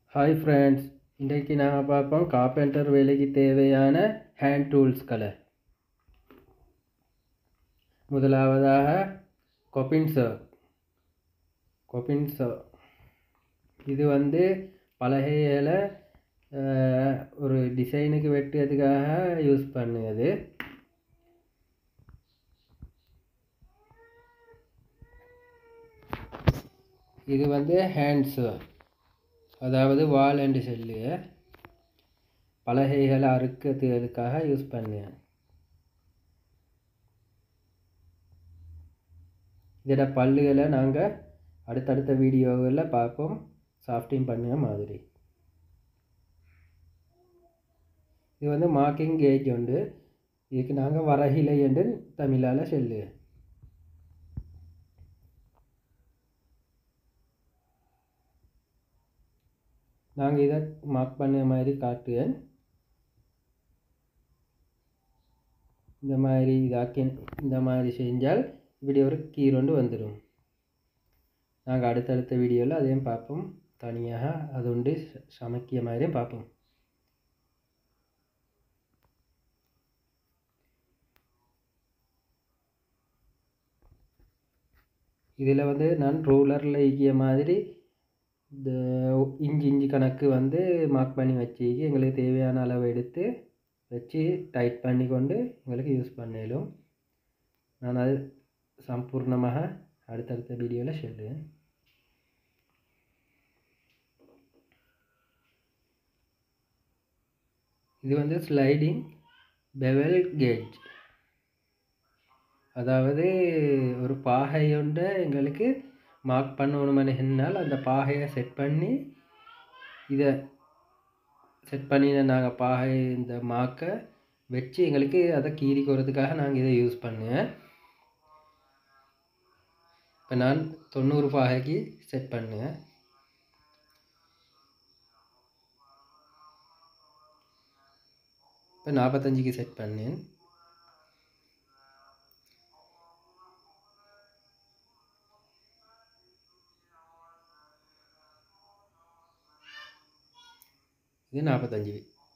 hi friends இன்றைக்கு நாங்கள் பார்ப்போம் கார்பெண்டர் வேலைக்கு தேவையான ஹேண்ட் டூல்ஸ்களை முதலாவதாக கொப்பின்சோ கொப்பின்சோ இது வந்து பலகைகளை அஹ், ஒரு டிசைனுக்கு வெட்டுறதுக்காக யூஸ் பண்ணுது இது வந்து ஹேண்ட்ஸு அதாவது வால் அண்டு செல்லு பலகைகளை அறுக்கிறதுக்காக யூஸ் பண்ணேன் இதோட பல்லுகளை நாங்கள் அடுத்தடுத்த வீடியோவில் பார்ப்போம் சாஃப்டிங் பண்ணுற மாதிரி இது வந்து மார்க்கிங் கேஜ் உண்டு இதுக்கு நாங்கள் வரகிலை என்று தமிழால் சொல்லு நாங்கள் இதை மார்க் பண்ண மாதிரி காட்டுவேன் இந்த மாதிரி இதாக்கி இந்த மாதிரி செஞ்சால் இப்படி ஒரு கீரோண்டு வந்துடும் நாங்கள் அடுத்தடுத்த வீடியோவில் அதையும் பார்ப்போம் தனியாக அது உண்டு ச- சமைக்கிற மாதிரியும் பார்ப்போம் இதில் வந்து நான் ரூலரில் ஈக்கிய மாதிரி இந்த இஞ்சி இஞ்சி கணக்கு வந்து மார்க் பண்ணி வச்சு எங்களுக்கு தேவையான அளவு எடுத்து வச்சு டைட் பண்ணி கொண்டு எங்களுக்கு யூஸ் பண்ணிடும் நான் அது சம்பூர்ணமாக அடுத்தடுத்த வீடியோவில் சொல்லுவேன் இது வந்து ஸ்லைடிங் பெவல் கேஜ் அதாவது ஒரு பாகை ஒன்றை எங்களுக்கு மார்க் பண்ணணுமென்னால் அந்த பாகையை செட் பண்ணி இதை செட் பண்ணின நாங்கள் பாகை இந்த மார்க்கை வச்சு எங்களுக்கு அதை கீறி போகிறதுக்காக நாங்கள் இதை யூஸ் பண்ணுவேன் இப்போ நான் தொண்ணூறு பாகைக்கு செட் பண்ணுவேன் இப்போ நாற்பத்தஞ்சுக்கு செட் பண்ணேன் இது நாற்பத்தஞ்சு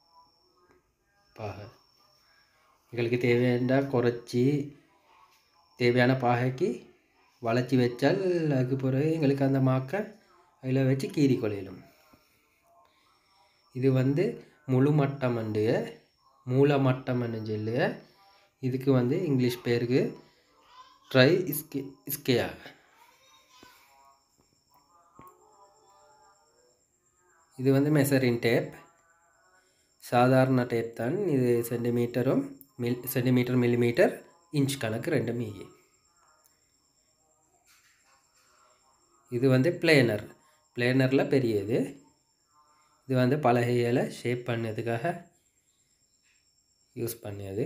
பாகை எங்களுக்கு தேவையான குறைச்சி தேவையான பாகைக்கு வளைச்சி வச்சால் அதுக்கு பிறகு எங்களுக்கு அந்த மாக்கை அதில் வச்சு கீறி கொள்ளையிலும் இது வந்து முழு மட்டம் அண்டு மூல மட்டம் சொல்லு இதுக்கு வந்து இங்கிலீஷ் பேருக்கு ட்ரை இஸ்கே இஸ்கேயா இது வந்து மெசரின் டேப் சாதாரண டேப் தான் இது சென்டிமீட்டரும் மில் சென்டிமீட்டர் மில்லிமீட்டர் இன்ச் கணக்கு ரெண்டும் மீகி இது வந்து பிளேனர் பிளேனரில் பெரியது இது வந்து பலகைகளை ஷேப் பண்ணதுக்காக யூஸ் பண்ணியது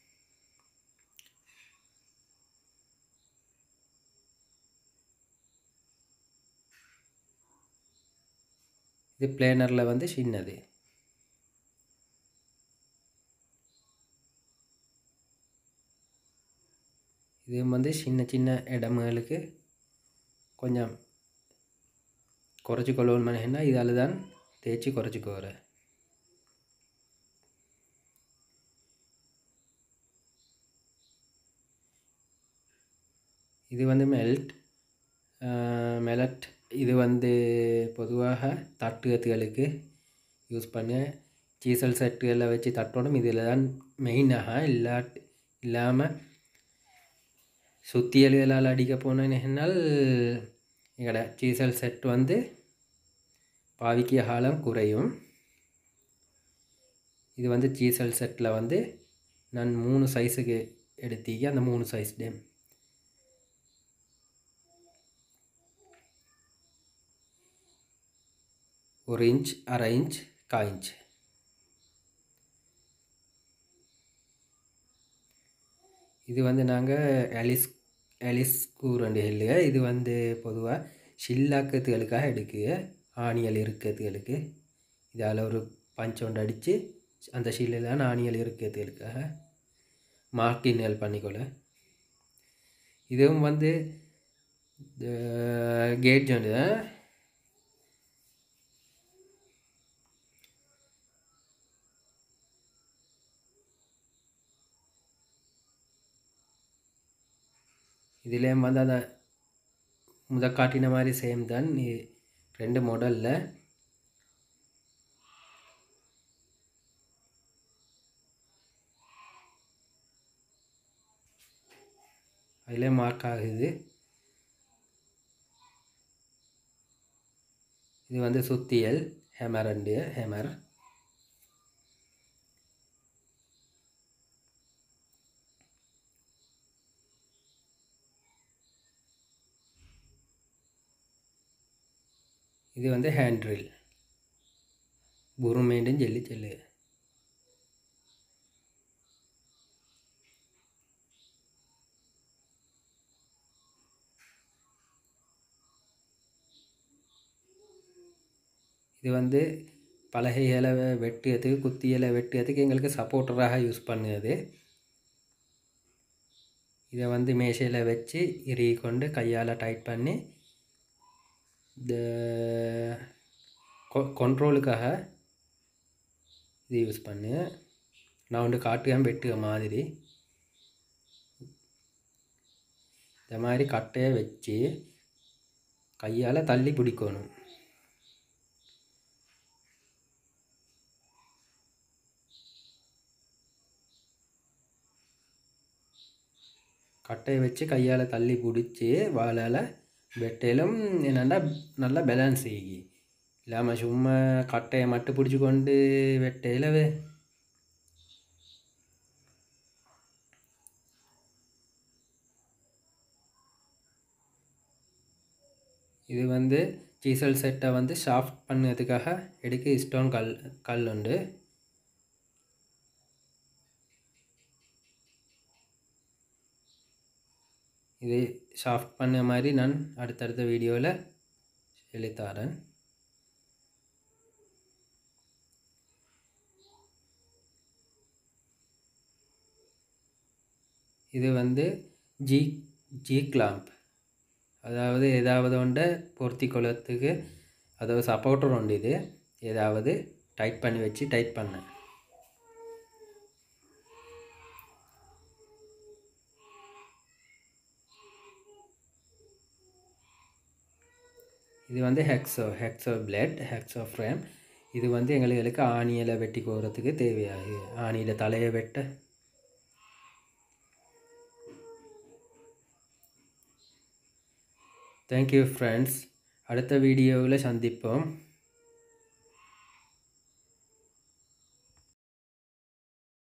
இது பிளேனரில் வந்து சின்னது இது வந்து சின்ன சின்ன இடங்களுக்கு கொஞ்சம் குறைச்சி கொள்ளணும்னா இதால் தான் தேய்ச்சி குறைச்சிக்கோறேன் இது வந்து மெல்ட் மெலட் இது வந்து பொதுவாக தட்டுகளுக்கு யூஸ் பண்ண சீசல் செட்டுகளில் வச்சு தட்டணும் இதில் தான் மெயினாக இல்லாட் இல்லாமல் சுத்தியல்களால் அடிக்க போனேன்னால் எங்களோட சீசல் செட் வந்து பாவிக்கிய காலம் குறையும் இது வந்து சீசல் செட்டில் வந்து நான் மூணு சைஸுக்கு எடுத்தீங்க அந்த மூணு சைஸ் டேம் ஒரு இன்ச் அரை இன்ச் கா இன்ச் இது வந்து நாங்கள் அலிஸ் அலிஸ் கூரண்டு ஹெல்லுக இது வந்து பொதுவாக ஷில்லாக்கத்துகளுக்காக எடுக்குக ஆணியல் இருக்கிறதுகளுக்கு இதால் ஒரு பஞ்ச் ஒன்று அடித்து அந்த ஷில்லில் ஆணியல் இருக்கிறதுகளுக்காக மார்க்கின் ஹெல்ப் பண்ணிக்கொள்ள இதுவும் வந்து கேட் வந்து இதுலேயும் வந்து அந்த முத காட்டின மாதிரி சேம் தான் இ- ரெண்டு மாடலில் அதிலே மார்க் ஆகுது இது வந்து சுத்தியல் ஹேமர் அண்டு ஹேமர் இது வந்து ஹேண்ட் ட்ரில் புருமேண்டும் ஜெல்லி செல்லு இது வந்து பலகைகளை வெட்டுறதுக்கு குத்தியலை வெட்டுறதுக்கு எங்களுக்கு சப்போர்ட்டராக யூஸ் பண்ணுது இதை வந்து மேசையில் வச்சு இறுகி கொண்டு கையால் டைட் பண்ணி இந்த கொண்ட்ரோலுக்காக இது யூஸ் பண்ணு நான் வந்து காட்டுவேன் வெட்டுக மாதிரி இந்த மாதிரி கட்டையை வச்சு கையால் தள்ளி பிடிக்கணும் கட்டையை வச்சு கையால் தள்ளி பிடிச்சி வாழால் வெட்டையிலும் என்னென்னா நல்லா பேலன்ஸ் செய்யி இல்லாமல் சும்மா கட்டையை மட்டும் பிடிச்சி கொண்டு வெட்டையில் இது வந்து சீசல் செட்டை வந்து ஷாஃப்ட் பண்ணதுக்காக எடுக்க ஸ்டோன் கல் கல் உண்டு இது ஷாஃப்ட் பண்ண மாதிரி நான் அடுத்தடுத்த வீடியோவில் சொல்லித்தரேன் இது வந்து ஜி ஜி கிளாம்ப் அதாவது ஏதாவது ஒன்றை பொருத்தி கொள்ளத்துக்கு அதாவது சப்போர்ட்டர் உண்டு இது ஏதாவது டைட் பண்ணி வச்சு டைட் பண்ணேன் இது வந்து ஹெக்ஸோ ஹெக்ஸோ பிளட் ஹெக்ஸோ ஃப்ரேம் இது வந்து எங்களுக்கு ஆணியில் வெட்டி கோரத்துக்கு தேவையாகுது ஆணியில் தலையை வெட்ட தேங்க்யூ ஃப்ரெண்ட்ஸ் அடுத்த வீடியோவில் சந்திப்போம்